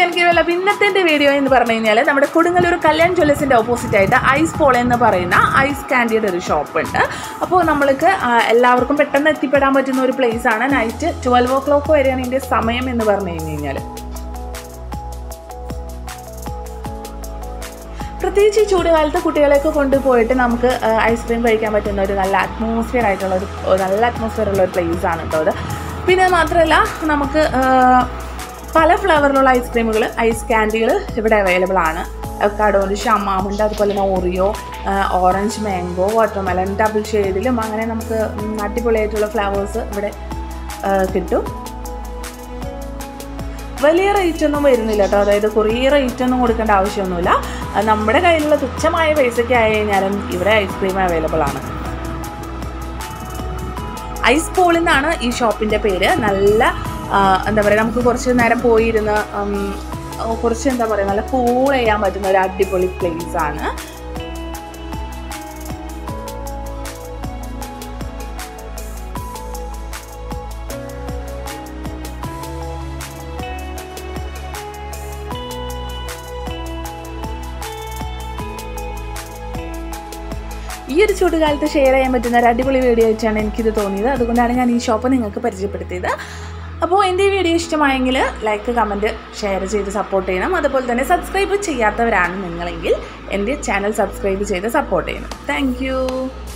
എനിക്ക് വല്ല പിന്നത്തെ വീഡിയോ എന്ന് പറഞ്ഞു കഴിഞ്ഞാൽ നമ്മുടെ കൊടുങ്ങല്ലൂർ കല്യാൺ ജ്വല്ലേഴ്സിൻ്റെ ഓപ്പോസിറ്റ് ആയിട്ട് ഐസ് പോൾ എന്ന് പറയുന്ന ഐസ് കാൻഡിയുടെ ഒരു ഷോപ്പ് ഉണ്ട് അപ്പോൾ നമ്മൾക്ക് ആ, എല്ലാവർക്കും പെട്ടെന്ന് എത്തിപ്പെടാൻ പറ്റുന്ന ഒരു പ്ലേസ് ആണ് നൈറ്റ് ട്വൽവ് ഓ ക്ലോക്ക് വരെയാണ് ഇതിൻ്റെ സമയം എന്ന് പറഞ്ഞു കഴിഞ്ഞ് കഴിഞ്ഞാൽ പ്രത്യേകിച്ച് ഈ ചൂടുകാലത്ത് കുട്ടികളെയൊക്കെ കൊണ്ടുപോയിട്ട് നമുക്ക് ഐസ്ക്രീം കഴിക്കാൻ പറ്റുന്ന ഒരു നല്ല അറ്റ്മോസ്ഫിയർ ആയിട്ടുള്ള ഒരു ഒരു നല്ല അറ്റ്മോസ്ഫിയർ ഉള്ള ഒരു പ്ലേസ് ആണ് കേട്ടോ അത് പിന്നെ മാത്രമല്ല നമുക്ക് ആ, പല ഫ്ലേവറിലുള്ള ഐസ്ക്രീമുകൾ ഐസ് ക്യാൻഡികൾ ഇവിടെ അവൈലബിൾ ആണ് കടോണ്ട് ഷമാമുണ്ട് അതുപോലെ തന്നെ Oreo orange mango watermelon double ഷെയ്ഡിലും അങ്ങനെ നമുക്ക് ഉം, അടിപൊളിയായിട്ടുള്ള ഫ്ലവേഴ്സ് ഇവിടെ ആ, കിട്ടും വലിയ റേറ്റ് ഒന്നും വരുന്നില്ല കേട്ടോ അതായത് കുറേ റേറ്റ് ഒന്നും കൊടുക്കേണ്ട ആവശ്യമൊന്നുമില്ല അത് നമ്മുടെ കയ്യിലുള്ള തുച്ഛമായ പൈസയ്ക്ക് ആയി കഴിഞ്ഞാലും ഇവിടെ ഐസ്ക്രീം അവൈലബിൾ ആണ് ഐസ് പോൾ എന്നാണ് ഈ ഷോപ്പിൻ്റെ പേര് നല്ല ആ, എന്താ പറയുക നമുക്ക് കുറച്ച് നേരം പോയിരുന്ന് ഉം, കുറച്ച് എന്താ പറയുക നല്ല കൂൾ ചെയ്യാൻ പറ്റുന്ന ഒരു അടിപൊളി പ്ലേസ് ആണ് ഈ ഒരു ചൂടുകാലത്ത് ഷെയർ ചെയ്യാൻ പറ്റുന്ന ഒരു അടിപൊളി വീഡിയോ ആയിട്ടാണ് എനിക്കിത് തോന്നിയത് അതുകൊണ്ടാണ് ഞാൻ ഈ ഷോപ്പ് നിങ്ങൾക്ക് പരിചയപ്പെടുത്തിയത് അപ്പോൾ എൻ്റെ ഈ വീഡിയോ ഇഷ്ടമായെങ്കിൽ ലൈക്ക് കമൻറ്റ് ഷെയർ ചെയ്ത് സപ്പോർട്ട് ചെയ്യണം അതുപോലെ തന്നെ സബ്സ്ക്രൈബ് ചെയ്യാത്തവരാണ് നിങ്ങളെങ്കിൽ എൻ്റെ ചാനൽ സബ്സ്ക്രൈബ് ചെയ്ത് സപ്പോർട്ട് ചെയ്യണം താങ്ക്